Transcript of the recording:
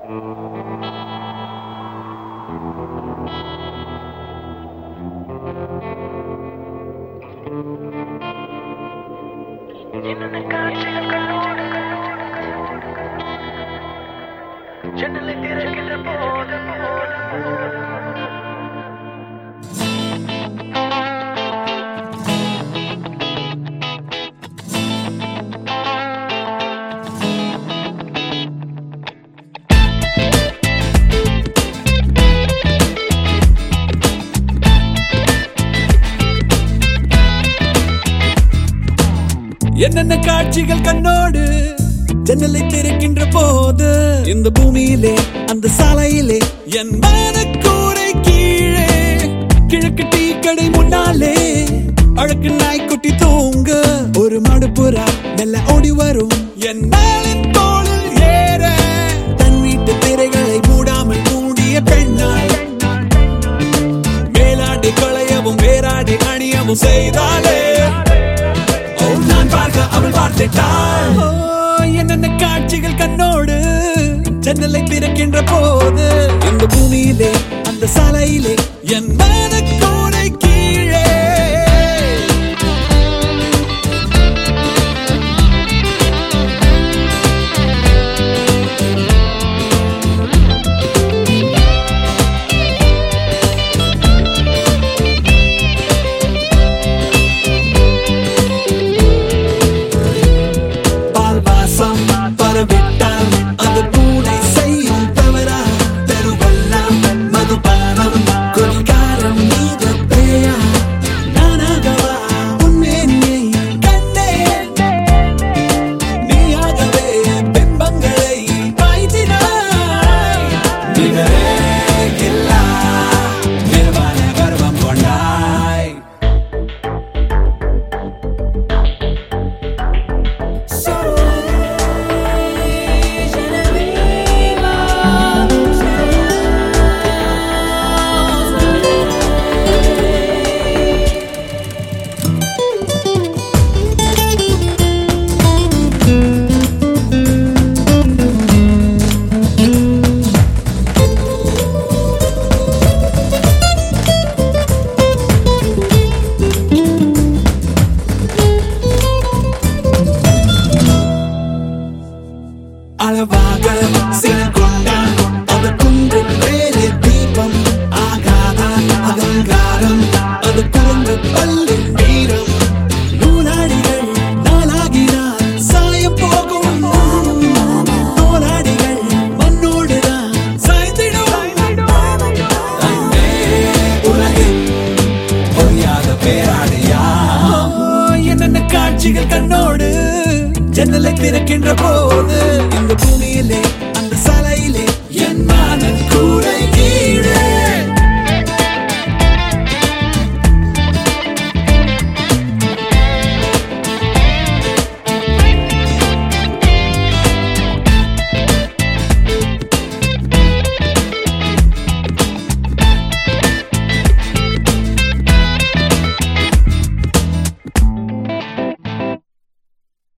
ஜன்னலை திறக்கின்ற போது என்னென்ன காட்சிகள் கண்ணோடு ஜன்னலை திறக்கின்ற போது இந்த பூமியிலே அந்த சாலையிலே என் மனக்கூரை கீழே கிழக்கு டீ கடை முன்னாலே அழகு நாய்க்குட்டி தூங்க ஒரு மடுப்புறா மெல்ல ஓடி வரும் என் மேலின் தோளில் ஏற தன் வீட்டு திரைகளை மூடாமல் மூடிய பெண்ணாள் மேலாடை களையவும் வேறாடை அணியவும் செய்தாலே ஓ நான் பார்க்க அவள் பார்த்துட்டாள் ஓ, என்னென்ன காட்சிகள் கண்ணோடு ஜன்னலை திறக்கின்ற போது இந்த பூமியிலே அந்த சாலையிலே என் மனக்கூடை கீழே பால் வாசம் பரவிட்டால் அது பூனை செய்யும் தவறா தெருவெல்லாம் மதுபானம் குடிகாரம் மீது பேயா நானாகவா உன்னே நீ கண்டே நீயாகவே பிம்பங்களை பாய்த்தினாய் நிகரே இல்லா நிர்வாண கர்வம் கொண்டாய் அளவாக சிறுகொண்டான் அது குன்றின் மேலே தீபம் ஆகாத அகங்காரம் அது குரங்கு பல்லின் வீரம் நூலாடிகள் நாளாகினால் சாயம் போகும் நூலாடிகள் மண்ணோடுதான் சாய்ந்திடும் அன்பே உலகின் பொய்யாத பேராடையா என்னென்ன காட்சிகள் கண்ணோடு ஜன்னலை திறக்கின்ற போது இந்த பூமியிலே